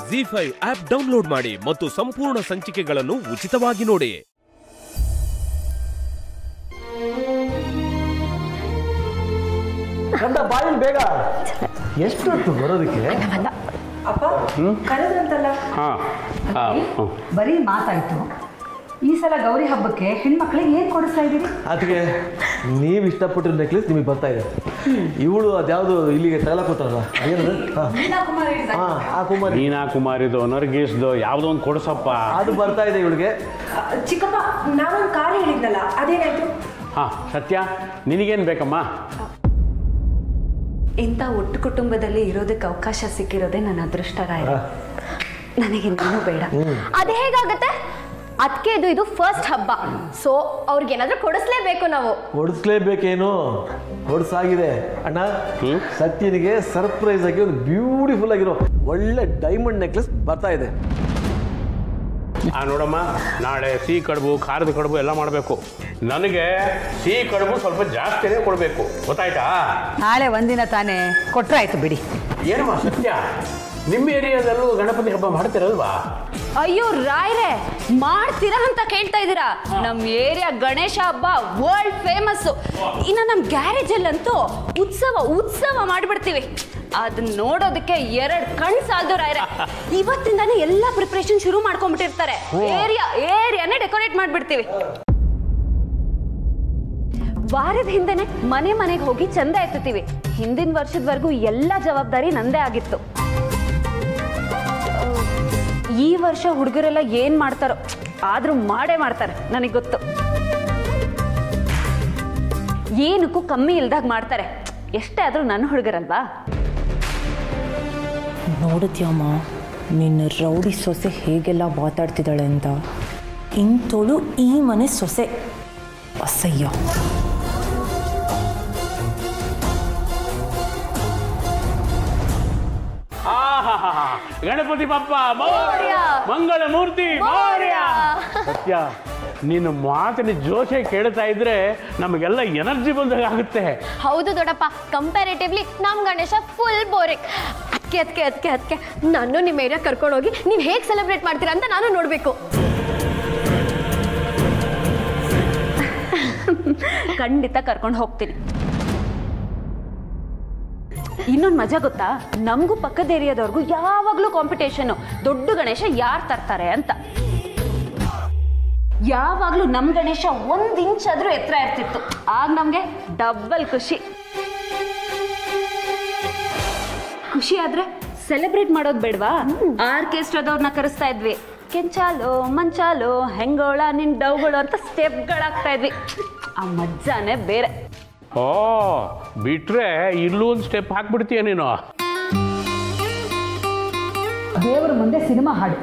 G five app download ಮಾಡಿ ಮತ್ತು ಸಂಪೂರ್ಣ ಸಂಚಿಕೆಗಳನ್ನು ಉಚಿತವಾಗಿ ನೋಡಿ ಗಂಡ ಬಾಯಿಲ್ ಬೇಗ ಎಷ್ಟು ಹೊತ್ತು ಬರೋದಕ್ಕೆ ಅಪ್ಪ ಕರೆದ್ರಂತಲ್ಲ ಹಾಂ ಹಾಂ ಹ್ಞೂ ಬರೀ ಮಾತಾಯ್ತು ಈ ಸಲ ಗೌರಿ ಹಬ್ಬಕ್ಕೆ ಹೆಣ್ಮಕ್ಳಿಗೆ ಏನ್ ಕೊಡಿಸ್ತಾ ಇದೀರಿ ಅದಕ್ಕೆ ನೀವು ಇಷ್ಟಪಟ್ಟಿರೋ ನೆಕ್ಲೆಸ್ ನಿಮಗೆ ಬರ್ತಾ ಇದೆ ಇವಳು ಅದ್ಯಾವುದು ಇಲ್ಲಿಗೆ ತಗೊಳಕೋತಾರಲ್ಲ ಏನದು ಹಾಂ ಆ ಕುಮಾರಿ ಮೀನಾ ಕುಮಾರಿದು ನರ್ಗೀಸ್ದು ಯಾವುದೋ ಒಂದು ಕೊಡ್ಸಪ್ಪ ಅದು ಬರ್ತಾ ಇದೆ ಇವಳಿಗೆ ಚಿಕ್ಕಪ್ಪ ನಾನೊಂದು ಕಾರ್ ಹೇಳಿದ್ನಲ್ಲ ಅದೇನಾಯ್ತು ಹಾಂ ಸತ್ಯ ನಿನಗೇನು ಬೇಕಮ್ಮ ಇಂಥ ಒಟ್ಟು ಕುಟುಂಬದಲ್ಲಿ ಇರೋದಕ್ಕೆ ಅವಕಾಶ ಸಿಕ್ಕಿರೋದೇ ನನ್ನ ಅದೃಷ್ಟ ರಾಯ ನನಗಿನ್ನೂ ಬೇಡ ಅದೇ ಹೇಗಾಗತ್ತೆ ಅದಕ್ಕೆ ಇದು ಇದು ಫಸ್ಟ್ ಹಬ್ಬ ಸೊ ಅವ್ರಿಗೆ ಏನಾದ್ರೂ ಕೊಡಿಸ್ಲೇಬೇಕು ನಾವು ಹೊಡಿಸ್ಲೇಬೇಕೇನು ಹೊಡ್ಸಾಗಿದೆ ಅಣ್ಣ ಸತ್ಯನಿಗೆ ಸರ್ಪ್ರೈಸ್ ಆಗಿ ಒಂದು ಬ್ಯೂಟಿಫುಲ್ ಆಗಿರೋ ಒಳ್ಳೆ ಡೈಮಂಡ್ ನೆಕ್ಲೆಸ್ ಬರ್ತಾ ಇದೆ ಆ ನೋಡಮ್ಮ ನಾಳೆ ಸಿಹಿ ಕಡುಬು ಖಾರದ ಕಡುಬು ಎಲ್ಲ ಮಾಡಬೇಕು ನನಗೆ ಸಿಹಿ ಕಡುಬು ಸ್ವಲ್ಪ ಜಾಸ್ತಿನೇ ಕೊಡಬೇಕು ಗೊತ್ತಾಯ್ತಾ ನಾಳೆ ಒಂದಿನ ತಾನೇ ಕೊಟ್ರಾಯ್ತು ಬಿಡಿ ಏನಮ್ಮ ಸತ್ಯ ನಿಮ್ಮ ಏರಿಯಾದಲ್ಲೂ ಗಣಪತಿ ಹಬ್ಬ ಮಾಡ್ತಿರಲ್ವಾ ಅಯ್ಯೋ ರಾಯ್ರೆ ಮಾಡ್ತೀರಾ ಅಂತ ಕೇಳ್ತಾ ಇದ್ದೀರಾ ನಮ್ಮ ಏರಿಯಾ ಗಣೇಶ ಹಬ್ಬ ವರ್ಲ್ಡ್ ಫೇಮಸ್ಸು ಇನ್ನು ನಮ್ಮ ಗ್ಯಾರೇಜಲ್ಲಂತೂ ಉತ್ಸವ ಉತ್ಸವ ಮಾಡಿಬಿಡ್ತೀವಿ ಅದನ್ನ ನೋಡೋದಕ್ಕೆ ಎರಡು ಕಣ್ ಸಾಲದು ರಾಯ್ರೆ ಇವತ್ತಿಂದಾನೇ ಎಲ್ಲ ಪ್ರಿಪ್ರೇಷನ್ ಶುರು ಮಾಡ್ಕೊಂಡ್ಬಿಟ್ಟಿರ್ತಾರೆ ಏರಿಯಾ ಏರಿಯಾನೇ ಡೆಕೋರೇಟ್ ಮಾಡಿಬಿಡ್ತೀವಿ ವಾರದ ಹಿಂದೆನೆ ಮನೆ ಮನೆಗೆ ಹೋಗಿ ಚಂದ ಎತ್ತುತ್ತೀವಿ ಹಿಂದಿನ ವರ್ಷದವರೆಗೂ ಎಲ್ಲ ಜವಾಬ್ದಾರಿ ನಂದೇ ಆಗಿತ್ತು ಈ ವರ್ಷ ಹುಡುಗರೆಲ್ಲ ಏನ್ ಮಾಡ್ತಾರೋ ಆದ್ರೂ ಮಾಡೇ ಮಾಡ್ತಾರೆ ನನಗೆ ಗೊತ್ತು ಏನಕ್ಕೂ ಕಮ್ಮಿ ಇಲ್ದಾಗ ಮಾಡ್ತಾರೆ ಎಷ್ಟೇ ಆದ್ರೂ ನನ್ನ ಹುಡುಗರಲ್ವಾ ನೋಡಿದ್ಯಮ್ಮ ನಿನ್ನ ರೌಡಿ ಸೊಸೆ ಹೇಗೆಲ್ಲ ಮಾತಾಡ್ತಿದ್ದಾಳೆ ಅಂತ ಇಂಥೋಳು ಈ ಮನೆ ಸೊಸೆ ಅಸಹ್ಯ ಆಹಾಹಾಹಾ. ಗಣಪತಿ ಬಪ್ಪ ಮೌರ್ಯ ಮಂಗಳ ಮೂರ್ತಿ ಮೌರ್ಯ ಸತ್ಯ ನಿನ್ನ ಮಾತಿನ ಜೋಶೆ ಕೇಳ್ತಾ ಇದ್ರೆ ನಮಗೆಲ್ಲ ಎನರ್ಜಿ ಬಂದಾಗ ಆಗುತ್ತೆ ಹೌದು ದೊಡ್ಡಪ್ಪ ಕಂಪ್ಯಾರೇಟಿವ್ಲಿ ನಮ್ ಗಣೇಶ ಫುಲ್ ಬೋರಿಂಗ್ ಅದಕ್ಕೆ ಅದಕ್ಕೆ ಅದಕ್ಕೆ ಅದಕ್ಕೆ ನಾನು ನಿಮ್ಮ ಏರಿಯಾ ಕರ್ಕೊಂಡು ಹೋಗಿ ನೀವು ಹೇಗೆ ಸೆಲೆಬ್ರೇಟ್ ಮಾಡ್ತೀರಾ ಅಂತ ನಾನು ನೋಡಬೇಕು ಖಂಡಿತ ಕರ್ಕೊಂಡು ಹೋಗ್ತೀನಿ ಇನ್ನೊಂದು ಮಜಾ ಗೊತ್ತಾ ನಮಗೂ ಪಕ್ಕದ ಏರಿಯಾದವ್ರಿಗೂ ಯಾವಾಗಲೂ ಕಾಂಪಿಟೇಷನ್ ದೊಡ್ಡ ಗಣೇಶ ಯಾರು ತರ್ತಾರೆ ಅಂತ ಯಾವಾಗಲೂ ನಮ್ಮ ಗಣೇಶ ಒಂದು ಇಂಚ್ ಆದ್ರೂ ಎತ್ತರ ಇರ್ತಿತ್ತು ಆಗ ನಮಗೆ ಡಬ್ಬಲ್ ಖುಷಿ ಖುಷಿ ಆದ್ರೆ ಸೆಲೆಬ್ರೇಟ್ ಮಾಡೋದು ಬೇಡವಾ ಆರ್ಕೆಸ್ಟ್ರಾದವ್ರನ್ನ ಕರೆಸ್ತಾ ಇದ್ವಿ ಕೆಂಚಾಲು ಮಂಚಾಲು ಹೆಂಗೋಳ ನಿನ್ ಡೌಗಳು ಅಂತ ಸ್ಟೆಪ್ಗಳಾಗ್ತಾ ಇದ್ವಿ ಆ ಮಜ್ಜಾನೇ ಬೇರೆ ಓ ಬಿಟ್ರೆ ಇಲ್ಲೂ ಒಂದು ಸ್ಟೆಪ್ ಹಾಕ್ಬಿಡ್ತೀಯ ನೀನು ದೇವರ ಮುಂದೆ ಸಿನಿಮಾ ಹಾಡು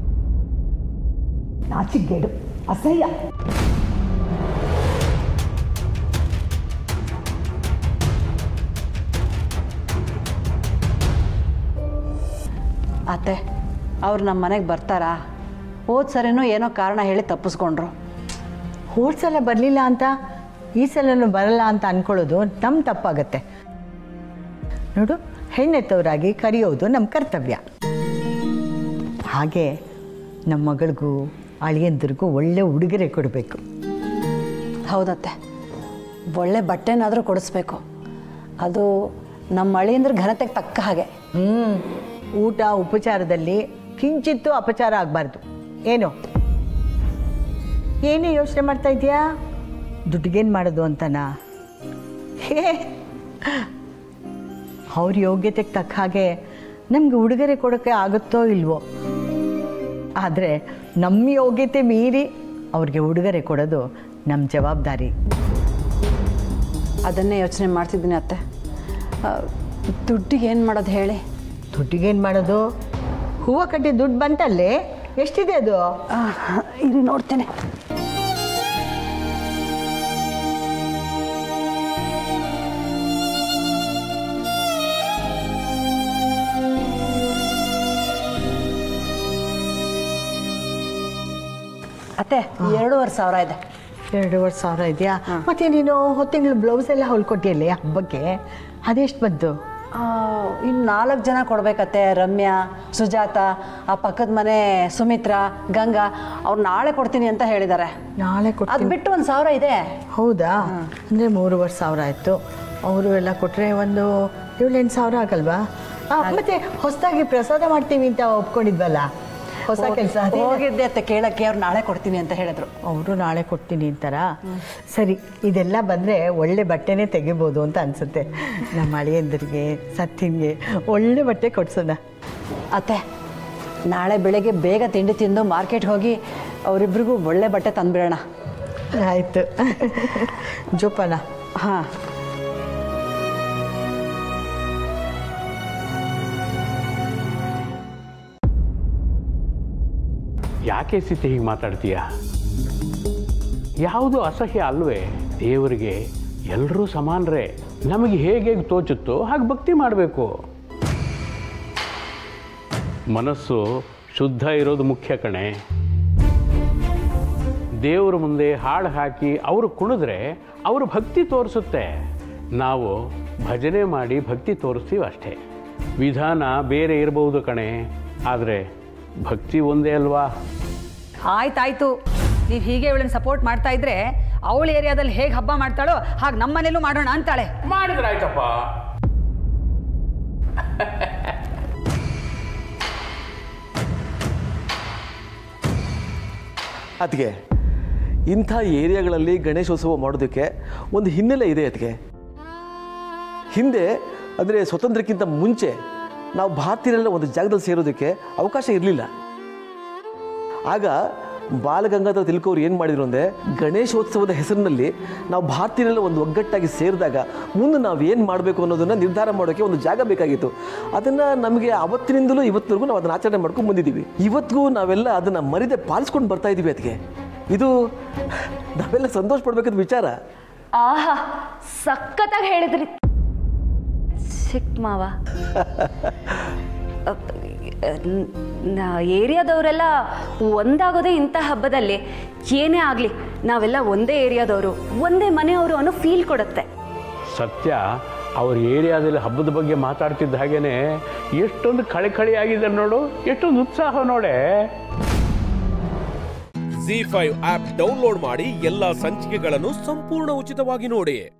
ನಾಚಿಗೇಡು ಅಸಹ್ಯ ಅತ್ತೆ ಅವ್ರು ನಮ್ಮ ಮನೆಗೆ ಬರ್ತಾರಾ ಹೋದ ಸರಿನೂ ಏನೋ ಕಾರಣ ಹೇಳಿ ತಪ್ಪಿಸ್ಕೊಂಡ್ರು ಹೋದ ಸಲ ಬರಲಿಲ್ಲ ಅಂತ ಈ ಸಲನೂ ಬರಲ್ಲ ಅಂತ ಅನ್ಕೊಳ್ಳೋದು ನಮ್ಮ ತಪ್ಪಾಗತ್ತೆ ನೋಡು ಹೆಣ್ಣೆತ್ತವರಾಗಿ ಕರೆಯೋದು ನಮ್ಮ ಕರ್ತವ್ಯ ಹಾಗೆ ನಮ್ಮ ಮಗಳಿಗೂ ಅಳಿಯಂದ್ರಿಗೂ ಒಳ್ಳೆ ಉಡುಗೊರೆ ಕೊಡಬೇಕು ಹೌದತ್ತೆ ಒಳ್ಳೆ ಬಟ್ಟೆನಾದರೂ ಕೊಡಿಸ್ಬೇಕು ಅದು ನಮ್ಮ ಅಳಿಯಂದ್ರ ಘನತೆಗೆ ತಕ್ಕ ಹಾಗೆ ಹ್ಞೂ ಊಟ ಉಪಚಾರದಲ್ಲಿ ಕಿಂಚಿತ್ತೂ ಅಪಚಾರ ಆಗಬಾರ್ದು ಏನು ಏನೇ ಯೋಚನೆ ಮಾಡ್ತಾ ಇದೆಯಾ ದುಡ್ಡಿಗೇನು ಮಾಡೋದು ಅಂತನಾ ಹೇ ಅವ್ರ ಯೋಗ್ಯತೆಗೆ ತಕ್ಕ ಹಾಗೆ ನಮ್ಗೆ ಉಡುಗೊರೆ ಕೊಡೋಕ್ಕೆ ಆಗುತ್ತೋ ಇಲ್ವೋ ಆದರೆ ನಮ್ಮ ಯೋಗ್ಯತೆ ಮೀರಿ ಅವ್ರಿಗೆ ಉಡುಗೊರೆ ಕೊಡೋದು ನಮ್ಮ ಜವಾಬ್ದಾರಿ ಅದನ್ನೇ ಯೋಚನೆ ಮಾಡ್ತಿದ್ದೀನಿ ಅತ್ತೆ ಆ, ದುಡ್ಡಿಗೆ ಏನು ಮಾಡೋದು ಹೇಳಿ ದುಡ್ಡಿಗೇನು ಮಾಡೋದು ಹೂವು ಕಟ್ಟಿ ದುಡ್ಡು ಬಂತಲ್ಲೇ ಎಷ್ಟಿದೆ ಅದು ಆ, ಇರಿ ನೋಡ್ತೇನೆ ಅತ್ತೆ ಎರಡೂವರೆ ಸಾವಿರ ಇದೆ ಎರಡೂವರೆ ಸಾವಿರ ಇದೆಯಾ ಮತ್ತೆ ನೀನು ಹೊತ್ತಿಂಗಳು ಬ್ಲೌಸ್ ಎಲ್ಲ ಹೊಲ್ಕೊಟ್ಟಿಯಲ್ಲೇ ಹಬ್ಬಕ್ಕೆ ಅದೆಷ್ಟು ಬಂತು ಇನ್ನು ನಾಲ್ಕು ಜನ ಕೊಡ್ಬೇಕತ್ತೆ ರಮ್ಯಾ ಸುಜಾತ ಆ ಪಕ್ಕದ ಮನೆ ಸುಮಿತ್ರಾ ಗಂಗಾ ಅವ್ರು ನಾಳೆ ಕೊಡ್ತೀನಿ ಅಂತ ಹೇಳಿದ್ದಾರೆ ನಾಳೆ ಅದು ಕೊಡ್ತೀನಿ ಬಿಟ್ಟು ಒಂದು ಸಾವಿರ ಇದೆ ಹೌದಾ ಅಂದರೆ ಮೂರುವರೆ ಸಾವಿರ ಆಯಿತು ಅವರು ಎಲ್ಲ ಕೊಟ್ಟರೆ ಒಂದು ಏಳೆಂಟು ಸಾವಿರ ಆಗಲ್ವಾ ಆ, ಮತ್ತೆ ಹೊಸದಾಗಿ ಪ್ರಸಾದ ಮಾಡ್ತೀವಿ ಅಂತ ಒಪ್ಕೊಂಡಿದ್ವಲ್ಲ ಹೊಸ ಕೆಲಸ ಹೋಗಿದ್ದೆ ಅತ್ತೆ ಕೇಳಕ್ಕೆ ಅವ್ರು ನಾಳೆ ಕೊಡ್ತೀನಿ ಅಂತ ಹೇಳಿದ್ರು ಅವರು ನಾಳೆ ಕೊಡ್ತೀನಿ ಅಂತಾರ ಸರಿ ಇದೆಲ್ಲ ಬಂದರೆ ಒಳ್ಳೆ ಬಟ್ಟೆನೇ ತೆಗಿಬೋದು ಅಂತ ಅನಿಸುತ್ತೆ ನಮ್ಮ ಅಳಿಯಂದರಿಗೆ ಸತ್ತಿನ್ಗೆ ಒಳ್ಳೆ ಬಟ್ಟೆ ಕೊಡ್ಸೋಣ ಅತ್ತೆ ನಾಳೆ ಬೆಳಗ್ಗೆ ಬೇಗ ತಿಂಡಿ ತಿಂದು ಮಾರ್ಕೆಟ್ ಹೋಗಿ ಅವರಿಬ್ರಿಗೂ ಒಳ್ಳೆ ಬಟ್ಟೆ ತಂದ್ಬಿಡೋಣ ಆಯಿತು ಜೋಪಾನ ಹಾಂ ಯಾಕೆ ಸೀತೆ ಹೀಗೆ ಮಾತಾಡ್ತೀಯ ಯಾವುದು ಅಸಹ್ಯ ಅಲ್ವೇ ದೇವರಿಗೆ ಎಲ್ಲರೂ ಸಮಾನರೇ ನಮಗೆ ಹೇಗೆ ಹೇಗೆ ತೋಚುತ್ತೋ ಹಾಗೆ ಭಕ್ತಿ ಮಾಡಬೇಕು ಮನಸ್ಸು ಶುದ್ಧ ಇರೋದು ಮುಖ್ಯ ಕಣೆ ದೇವರ ಮುಂದೆ ಹಾಡು ಹಾಕಿ ಅವರು ಕುಣಿದ್ರೆ ಅವರು ಭಕ್ತಿ ತೋರಿಸುತ್ತೆ ನಾವು ಭಜನೆ ಮಾಡಿ ಭಕ್ತಿ ತೋರಿಸ್ತೀವಿ ಅಷ್ಟೇ ವಿಧಾನ ಬೇರೆ ಇರಬಹುದು ಕಣೆ ಆದರೆ ಭಕ್ತಿ ಒಂದೇ ಅಲ್ವಾ ಆಯ್ತಾಯ್ತು ನೀವು ಹೀಗೆ ಇವಳನ್ನ ಸಪೋರ್ಟ್ ಮಾಡ್ತಾ ಇದ್ರೆ ಅವಳ ಏರಿಯಾದಲ್ಲಿ ಹೇಗೆ ಹಬ್ಬ ಮಾಡ್ತಾಳೋ ಹಾಗೆ ನಮ್ಮ ಮನೇಲೂ ಮಾಡೋಣ ಅಂತಾಳೆ ಮಾಡಿದ್ರೆ ಆಯ್ತಪ್ಪ ಅದಕ್ಕೆ ಇಂಥ ಏರಿಯಾಗಳಲ್ಲಿ ಗಣೇಶೋತ್ಸವ ಮಾಡೋದಕ್ಕೆ ಒಂದು ಹಿನ್ನೆಲೆ ಇದೆ ಅದಕ್ಕೆ ಹಿಂದೆ ಅಂದರೆ ಸ್ವತಂತ್ರಕ್ಕಿಂತ ಮುಂಚೆ ನಾವು ಭಾರತೀಯರೆಲ್ಲ ಒಂದು ಜಾಗದಲ್ಲಿ ಸೇರೋದಕ್ಕೆ ಅವಕಾಶ ಇರಲಿಲ್ಲ ಆಗ ಬಾಲಗಂಗಾಧರ ತಿಲಕವ್ರು ಏನು ಮಾಡಿದ್ರು ಅಂದರೆ ಗಣೇಶೋತ್ಸವದ ಹೆಸರಿನಲ್ಲಿ ನಾವು ಭಾರತೀಯರೆಲ್ಲ ಒಂದು ಒಗ್ಗಟ್ಟಾಗಿ ಸೇರಿದಾಗ ಮುಂದೆ ನಾವು ಏನು ಮಾಡಬೇಕು ಅನ್ನೋದನ್ನು ನಿರ್ಧಾರ ಮಾಡೋಕ್ಕೆ ಒಂದು ಜಾಗ ಬೇಕಾಗಿತ್ತು ಅದನ್ನು ನಮಗೆ ಅವತ್ತಿನಿಂದಲೂ ಇವತ್ತಿನವರೆಗೂ ನಾವು ಅದನ್ನು ಆಚರಣೆ ಮಾಡ್ಕೊಂಡು ಬಂದಿದ್ದೀವಿ ಇವತ್ತಿಗೂ ನಾವೆಲ್ಲ ಅದನ್ನು ಮರಿದೆ ಪಾಲಿಸ್ಕೊಂಡು ಬರ್ತಾ ಇದ್ದೀವಿ ಅದಕ್ಕೆ ಇದು ನಾವೆಲ್ಲ ಸಂತೋಷ ಪಡ್ಬೇಕಾದ ವಿಚಾರ ಆಹಾ ಸಖತ್ತಾಗಿ ಹೇಳಿದ್ರಿ ಚಿಕ್ಕ ಮಾವ ಏರಿಯಾದವರೆಲ್ಲ ಒಂದಾಗೋದೇ ಇಂಥ ಹಬ್ಬದಲ್ಲಿ ಏನೇ ಆಗಲಿ ನಾವೆಲ್ಲ ಒಂದೇ ಏರಿಯಾದವರು ಒಂದೇ ಮನೆಯವರು ಅನ್ನೋ ಫೀಲ್ ಕೊಡುತ್ತೆ ಸತ್ಯ ಅವ್ರ ಏರಿಯಾದಲ್ಲಿ ಹಬ್ಬದ ಬಗ್ಗೆ ಮಾತಾಡ್ತಿದ್ದ ಹಾಗೇನೆ ಎಷ್ಟೊಂದು ಕಳೆ ಕಳೆ ಆಗಿದೆ ನೋಡು ಎಷ್ಟೊಂದು ಉತ್ಸಾಹ ನೋಡೆ ಜಿ ಫೈವ್ ಆಪ್ ಡೌನ್ಲೋಡ್ ಮಾಡಿ ಎಲ್ಲಾ ಸಂಚಿಕೆಗಳನ್ನು ಸಂಪೂರ್ಣ ಉಚಿತವಾಗಿ ನೋಡಿ